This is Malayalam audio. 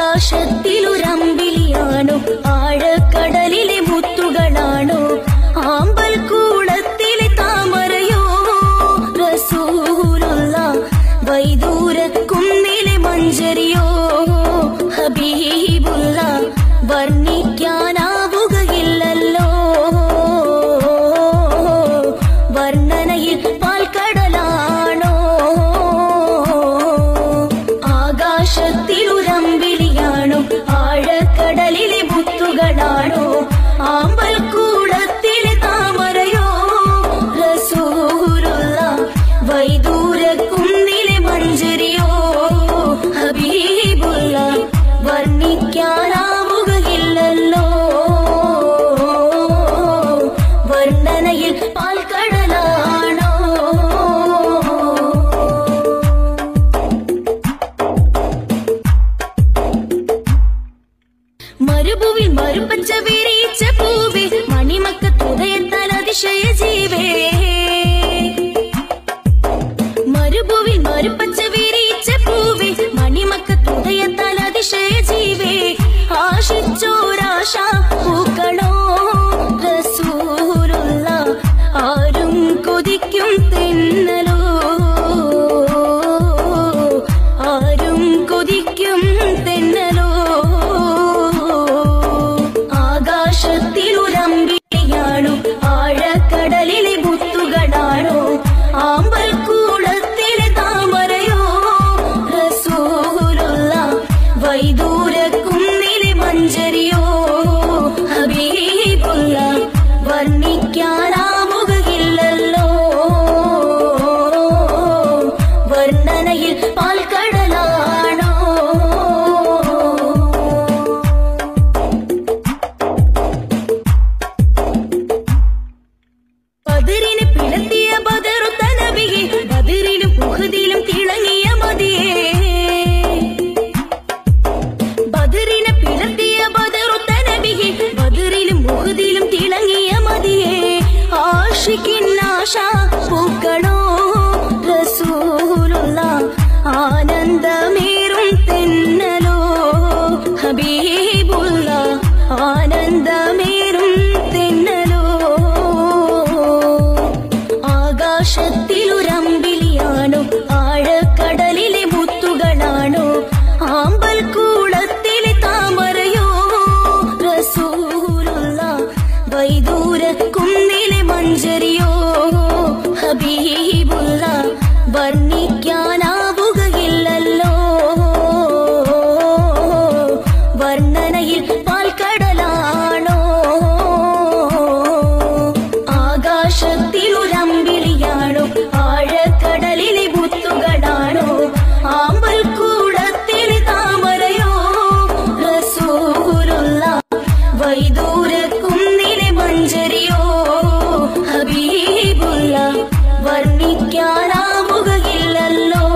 ആകാശത്തിലൊരമ്പിളിയാണോ ആഴക്കടലിലെ മുത്തുകളാണോ ആമ്പൽ കൂടത്തിലെ താമരയോ റസൂലുള്ള വൈദൂര കുന്നിലെ മഞ്ചരിയോ ഹബീബുള്ള വർണ്ണിക്കാനാവുകയില്ലല്ലോ വർണ്ണനയിൽ പാൽക്കടലാണോ ആകാശത്തിലുരമ്പിളിയാണോ ആഴക്കടലിലെ മുത്തുകളാണോ ആമ്പൽ കൂടത്തിലെ താമരയോ റസൂലുള്ള വൈദൂര കുന്നിലെ മഞ്ചരിയോ ഹബീബുള്ള വർണ്ണിക്കാനാവുകയില്ലല്ലോ വർണ്ണനയിൽ പാൽക്കടലാണോ മരുഭൂവിൽ മരുപ്പച്ച വിരിയിച്ച പൂവേ മണിമക്കത്തുദയത്താൽ അതിശയ ജീവേ മരുഭൂവിൽ മരുപ്പച്ച വിരിയിച്ച പൂവേ മണിമക്കത്തുദയത്താൽ അതിശയ ജീവേ ആശിച്ചോരാശ പൂക്കളോ റസൂലുള്ള ആരും കൊതിക്കും തെന്നലോ ആരും കൊതിക്കും തെന്നലോ ആകാശത്തിലുരമ്പിളിയാണോ ആഴക്കടലിലെ മുത്തുകളാണോ ആമ്പൽ കൂടത്തിലെ താമരയോ റസൂലുള്ള വൈദൂര കുന്നിലെ മഞ്ചരിയോ ഹബീബുള്ള വർണ്ണിക്കാനാവുകയില്ലല്ലോ വർണ്ണനയിൽ പാൽക്കടലാണോ ബദറിനെ പിളർത്തിയ ബദറുത്ത നബിയെ ബദറിലും ഉഹദിലും തിളങ്ങിയ മതിയേ ബദറിനെ പിളർത്തിയ ബദറുത്ത നബിയെ ബദറിലും ഉഹദിലും തിളങ്ങിയ മതിയേ ആഷിക്കിൻ ആശ പൂക്കളോ റസൂലുള്ള ആനന്ദമേറും തെന്നലോ ഹബീബുള്ള ആനന്ദമേറും തെന്നലോ ആകാശത്തിലൊരമ്പിളിയാണോ ആഴക്കടലിലെ മുത്തുകളാണോ ആമ്പൽ കൂടത്തിലെ താമരയോ റസൂലുള്ള വൈദൂര കുന്നിലെ മഞ്ചരിയോ ഹബീബുള്ള വർണ്ണിക്കാനാവുകയില്ലല്ലോ വർണ്ണനയിൽ പാൽക്കടലാണോ ആകാശത്തിലൊരമ്പിളിയാണോ ആഴക്കടലിലെ മുത്തുകളാണോ ആമ്പൽ കൂടത്തിലെ താമരയോ റസൂലുള്ള വൈദൂര കുന്നിലെ മഞ്ചരിയോ ഹബീബുള്ള വർണ്ണിക്കാനാവുകയില്ലല്ലോ